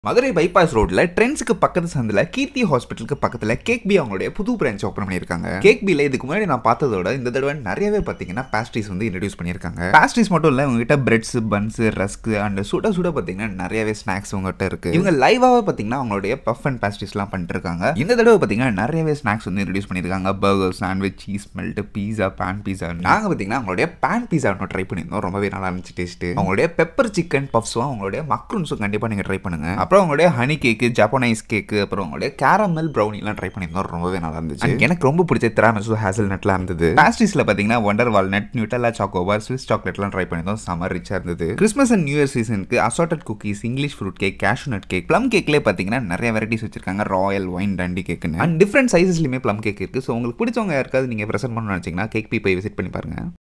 Madurai bypass ரோட்ல ட்ரெண்ட்ஸுக்கு பக்கத்து சந்தில் கீர்த்தி ஹாஸ்பிட்டலுக்கு பக்கத்துல கேக் பி அவங்களுடைய புது பிரான்ச் ஓப்பன் பண்ணியிருக்காங்க கேக் பில இதுக்கு முன்னாடி நான் பார்த்ததோட இந்த தடவை நிறையவே பார்த்தீங்கன்னா பேஸ்ட்ரிஸ் வந்து இன்ட்ரடியூஸ் பண்ணியிருக்காங்க பேஸ்ட்ரிஸ் மட்டும் இல்லை உங்ககிட்ட பிரெட்ஸ் பன்ஸ் ரஸ்க் அண்ட் சுட சுட பார்த்தீங்கன்னா நிறையவே ஸ்நாக்ஸ் உங்ககிட்ட இருக்கு இவங்க லைவாவே பார்த்தீங்கன்னா அவங்களுடைய பஃப் அண்ட் பேஸ்ட்ரிஸ்லாம் பண்ணிட்டு இருக்காங்க இந்த தடவை பார்த்தீங்கன்னா நிறையவே ஸ்நாக்ஸ் வந்து இன்ட்ரடியூஸ் பண்ணியிருக்காங்க burger sandwich cheese melt pizza pan pizza நாங்கள் பார்த்தீங்கன்னா அவங்களுடைய பேன் பீஸா ஒன்று ட்ரை பண்ணியிருந்தோம் ரொம்பவே நல்லா இருந்துச்சு டேஸ்ட் அவங்களுடைய பெப்பர் சிக்கன் பஃப்ஸும் அவங்களுடைய மக்ரூன்ஸும் கண்டிப்பாக நீங்கள் ட்ரை பண்ணுங்க அப்புறம் அவங்களுடைய ஹனி கேக்கு ஜப்பானைஸ் கேக்கு அப்புறம் அவங்களுடைய கேரமல் ப்ரௌனிலாம் ட்ரை பண்ணியிருந்தோம் ரொம்பவே நல்லா இருந்துச்சு And எனக்கு ரொம்ப பிடிச்ச திராமிசு ஹேசல் நட்லாம் இருந்தது பேஸ்ட்ரீஸ்ல பார்த்தீங்கன்னா wonder walnut Nutella chocobar Swiss சாக்லேட்லாம் ட்ரை பண்ணியிருந்தோம் சம்மர் ரிச்சா இருந்தது கிறிஸ்மஸ் அண்ட் நியூ இயர் சீசனுக்கு assorted cookies English fruit cake cashew nut cake plum கேக்லேயே பார்த்தீங்கன்னா நிறைய வெரைட்டிஸ் வச்சிருக்காங்க ராயல் ஒயின் டண்டி கேக்குன்னு அண்ட் டிஃப்ரெண்ட் சைஸஸ்லையுமே ப்ளம் கேக் இருக்கு ஸோ உங்களுக்கு பிடிச்சவங்க யாருக்காவது நீங்கள் ப்ரெசென்ட் பண்ணணும்னு நினச்சிங்கன்னா கேக் பி போய் விசிட் பண்ணி பாருங்க